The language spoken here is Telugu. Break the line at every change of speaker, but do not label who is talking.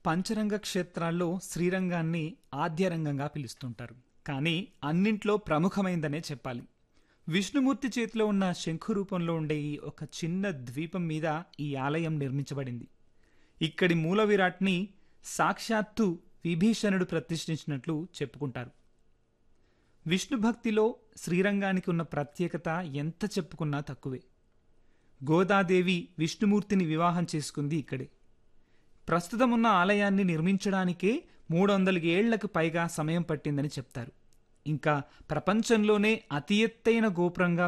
పంచరంగ క్షేత్రాల్లో శ్రీరంగాన్ని ఆద్యరంగంగా పిలుస్తుంటారు కానీ అన్నింట్లో ప్రముఖమైందనే చెప్పాలి విష్ణుమూర్తి చేతిలో ఉన్న శంఖు రూపంలో ఉండే ఈ ఒక చిన్న ద్వీపం మీద ఈ ఆలయం నిర్మించబడింది ఇక్కడి మూల విరాట్ని సాక్షాత్తు విభీషణుడు ప్రతిష్ఠించినట్లు చెప్పుకుంటారు విష్ణు భక్తిలో శ్రీరంగానికి ఉన్న ప్రత్యేకత ఎంత చెప్పుకున్నా తక్కువే గోదాదేవి విష్ణుమూర్తిని వివాహం చేసుకుంది ఇక్కడే ప్రస్తుతం ఉన్న ఆలయాన్ని నిర్మించడానికే మూడు వందల ఏళ్లకు పైగా సమయం పట్టిందని చెప్తారు ఇంకా ప్రపంచంలోనే అతి ఎత్తైన గోపురంగా